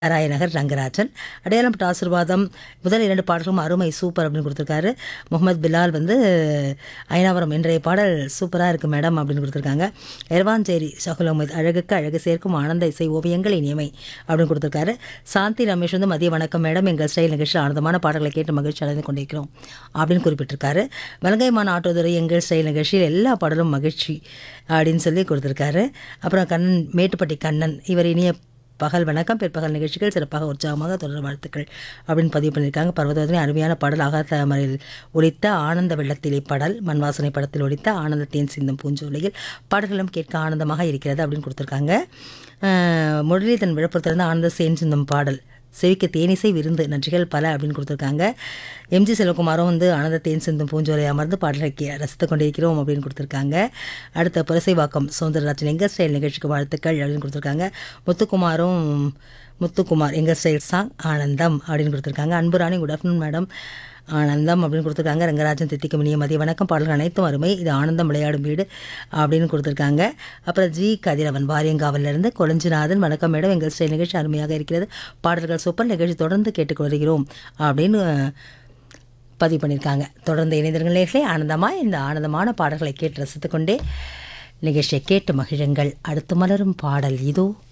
ராயநகர் ரங்கராஜன் அடையாளப்பட்ட ஆசீர்வாதம் முதல் இரண்டு பாடல்களும் அருமை சூப்பர் அப்படின்னு கொடுத்துருக்காரு முகமது பிலால் வந்து ஐநாவரம் இன்றைய பாடல் சூப்பராக இருக்குது மேடம் அப்படின்னு கொடுத்துருக்காங்க எர்வாஞ்சேரி ஷகுல் அஹமத் அழகுக்கு அழகு சேர்க்கும் ஆனந்த இசை ஓவியங்கள் இனிமை அப்படின்னு கொடுத்துருக்காரு சாந்தி ரமேஷ் வந்து மதிய வணக்கம் மேடம் எங்கள் ஸ்டைல் நிகழ்ச்சியில் ஆனந்தமான பாடல்களை கேட்டு மகிழ்ச்சி அடைந்து கொண்டிருக்கிறோம் அப்படின்னு குறிப்பிட்டிருக்காரு வலங்கைமான ஆட்டோதுறை எங்கள் ஸ்டைல் நிகழ்ச்சியில் எல்லா பாடலும் மகிழ்ச்சி அப்படின்னு சொல்லி கொடுத்துருக்காரு அப்புறம் கண்ணன் மேட்டுப்பட்டி கண்ணன் இவர் இனிய பகல் வணக்கம் பிற்பகல் நிகழ்ச்சிகள் சிறப்பாக உற்சாகமாக தொடர் வாழ்த்துக்கள் அப்படின்னு பதிவு பண்ணியிருக்காங்க பர்வதவதனை அருமையான பாடல் அகாத்தமரில் ஒழித்த ஆனந்த வெள்ளத்திலே பாடல் மண்வாசனை படத்தில் ஒழித்த ஆனந்த தேன் சிந்தும் பூஞ்சோலையில் பாடல்களும் கேட்க ஆனந்தமாக இருக்கிறது அப்படின்னு கொடுத்துருக்காங்க அஹ் முரளிதன் விழுப்புரத்திலிருந்து ஆனந்த சேன் சிந்தும் பாடல் செவிக்க தேனிசை விருந்து நன்றிகள் பல அப்படின்னு கொடுத்துருக்காங்க எம்ஜி செல்வகுமாரும் வந்து ஆனந்த தேன் சிந்தும் பூஞ்சோலை அமர்ந்து பாடலை கே- ரசித்துக் கொண்டிருக்கிறோம் அப்படின்னு கொடுத்துருக்காங்க அடுத்த புரசைவாக்கம் சௌந்தரராஜன் எங்கள் ஸ்டைல் நிகழ்ச்சிக்கு வாழ்த்துக்கள் அப்படின்னு கொடுத்துருக்காங்க முத்துக்குமாரும் முத்துக்குமார் எங்கள் ஸ்டைல் சாங் ஆனந்தம் அப்படின்னு கொடுத்துருக்காங்க அன்புராணி குட் ஆஃப்டர்நூன் மேடம் ஆனந்தம் அப்படின்னு கொடுத்துருக்காங்க ரங்கராஜன் தித்திக்கு மணிய மதிய வணக்கம் பாடல்கள் அனைத்தும் அருமை இது ஆனந்தம் விளையாடும் வீடு அப்படின்னு கொடுத்துருக்காங்க அப்புறம் ஜி கதிரவன் வாரியங்காவிலிருந்து கொளஞ்சிநாதன் வணக்கம் மேடம் எங்கள் ஸ்டைல் நிகழ்ச்சி அருமையாக இருக்கிறது பாடல்கள் சூப்பர் நிகழ்ச்சி தொடர்ந்து கேட்டுக்கொள்கிறோம் அப்படின்னு அஹ், பதிவு பண்ணியிருக்காங்க தொடர்ந்து இணைந்திருங்களே ஆனந்தமாக இந்த ஆனந்தமான பாடல்களை கேட்டு ரசித்துக்கொண்டே நிகழ்ச்சியை கேட்டு மகிழுங்கள் அடுத்து மலரும் பாடல் இதோ